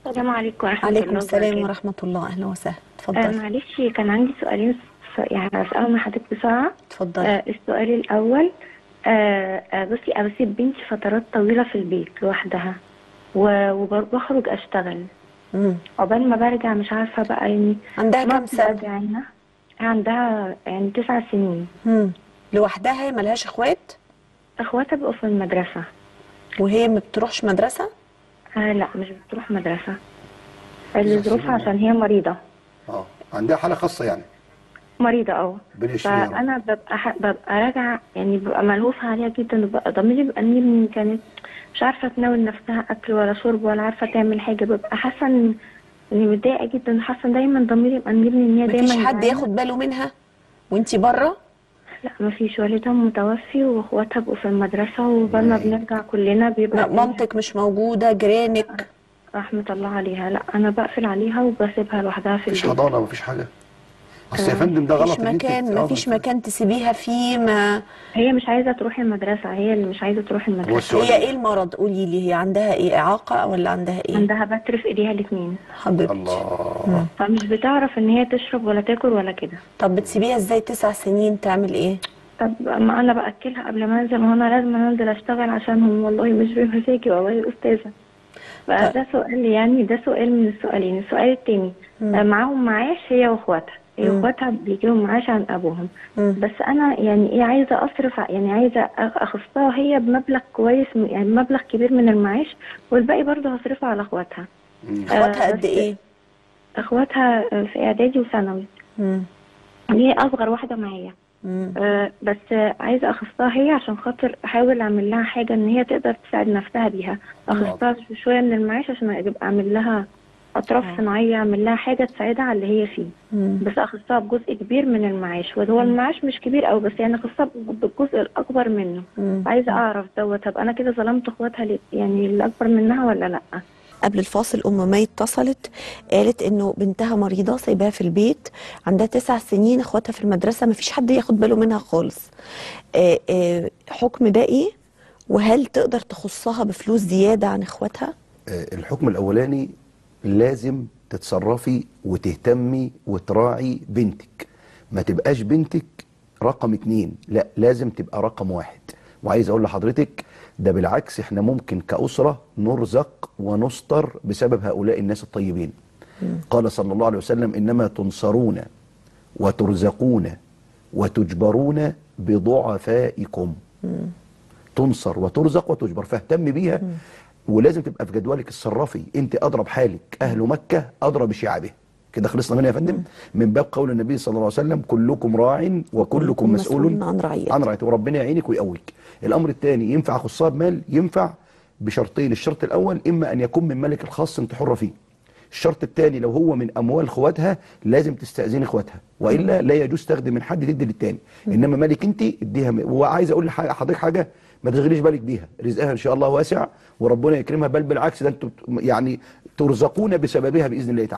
السلام عليكم ورحمة عليكم الله السلام وبركاته. ورحمة الله أهلا وسهلا آه اتفضلي معلش كان عندي سؤالين ف- يعني هسألهم لحضرتك بسرعة اتفضلي آه السؤال الأول آه آه بصي أنا بسيب بنتي فترات طويلة في البيت لوحدها و- وبخرج أشتغل مم. عقبال ما برجع مش عارفة بقى يعني عندها ما كام سنة؟ برجع هنا عندها يعني تسع سنين مم. لوحدها ملهاش اخوات اخواتها بقوا في المدرسة وهي ما بتروحش مدرسة آه لا مش بتروح مدرسة الظروف عشان هي مريضة اه عندها حاله خاصه يعني مريضة اه ربنا يشفيها يا رب. فأنا ببقى ح... ببقى راجعة يعني ببقى ملهوفة عليها جدا وببقى ضميري بيبقى إن كانت مش عارفة تناول نفسها أكل ولا شرب ولا عارفة تعمل حاجة ببقى حاسة إن إني متضايقة جدا حاسة دايما ضميري يبقى مجبني إن هي دايما مفيش حد جعانة. ياخد باله منها وانتي بره لا مفيش والدها متوفي وإخواتها بقوا في المدرسة وبال ما بنرجع كلنا بيبقى مامتك مش موجودة جيرانك رحمة الله عليها لا أنا بقفل عليها وبسيبها لوحدها في مفيش البيت حضانه مفيش حاجه اصل يا فندم ده غلط مفيش إن أنت مكان آه، مفيش مكان تسيبيها فيه ما هي مش عايزة تروح المدرسة هي اللي مش عايزة تروح المدرسة السؤال هي ايه المرض قولي لي هي عندها ايه اعاقة ولا عندها ايه عندها بتر في إيديها الاتنين حبيبتي الله فمش بتعرف ان هي تشرب ولا تاكل ولا كده طب بتسيبيها ازاي تسع سنين تعمل ايه طب ما انا باكلها قبل ما انزل ما هو انا لازم انزل اشتغل عشانهم والله مش بمزاجي والله يا استاذه فده سؤال يعني ده سؤال من السؤالين السؤال التاني آه، معاهم معاش هي واخواتها هي واخواتها بيجيلهم معاش عن ابوهم مم. بس انا يعني ايه عايزه اصرف ع- يعني عايزه أ- اخصها هي بمبلغ كويس م- يعني مبلغ كبير من المعاش والباقي برضه هصرفه على اخواتها اخواتها آه، قد بس ايه اخواتها آه، في اعدادي وثانوي مم. هي اصغر واحده معايا مم. آه، بس آه، عايزه اخصها هي عشان خاطر احاول اعمل لها حاجه ان هي تقدر تساعد نفسها بيها اخصها شويه من المعاش عشان يبقى اعمل لها اطراف صناعيه اعمل لها حاجه تساعدها على اللي هي فيه مم. بس اخصها بجزء كبير من المعاش وهو المعاش مش كبير قوي بس يعني اخصها بالجزء الاكبر منه مم. عايزه اعرف دوت طب انا كده ظلمت اخواتها ليه؟ يعني اللي اكبر منها ولا لا قبل الفاصل ام مي اتصلت قالت انه بنتها مريضه سايباها في البيت عندها تسع سنين اخواتها في المدرسه ما فيش حد ياخد باله منها خالص آه، آه، حكم ده ايه وهل تقدر تخصها بفلوس زياده عن اخواتها آه، الحكم الاولاني لازم تتصرفي وتهتمي وتراعي بنتك ما تبقاش بنتك رقم اتنين لا لازم تبقى رقم واحد وعايز اقول لحضرتك ده بالعكس احنا ممكن كأسرة نرزق ونستر بسبب هؤلاء الناس الطيبين قال صلى الله عليه وسلم انما تنصرون وترزقون وتجبرون بضعفائكم تنصر وترزق وتجبر فاهتم بيها ولازم تبقى في جدولك الصرافي انت اضرب حالك اهل مكه اضرب شعبه كده خلصنا منها يا فندم من باب قول النبي صلى الله عليه وسلم كلكم راع وكلكم مسؤول عن رعيته عن رعيته وربنا يعينك ويقويك الامر الثاني ينفع اخصها بمال ينفع بشرطين الشرط الاول اما ان يكون من مالك الخاص انت حره فيه الشرط الثاني لو هو من اموال اخواتها لازم تستاذن اخواتها والا لا يجوز تاخدي من حد تدي للتاني انما مالك انت اديها م- وعايز اقول لحضرتك حضرتك حاجه ما تشغليش بالك بيها رزقها ان شاء الله واسع وربنا يكرمها بل بالعكس ده انتوا يعني ترزقون بسببها باذن الله تعالى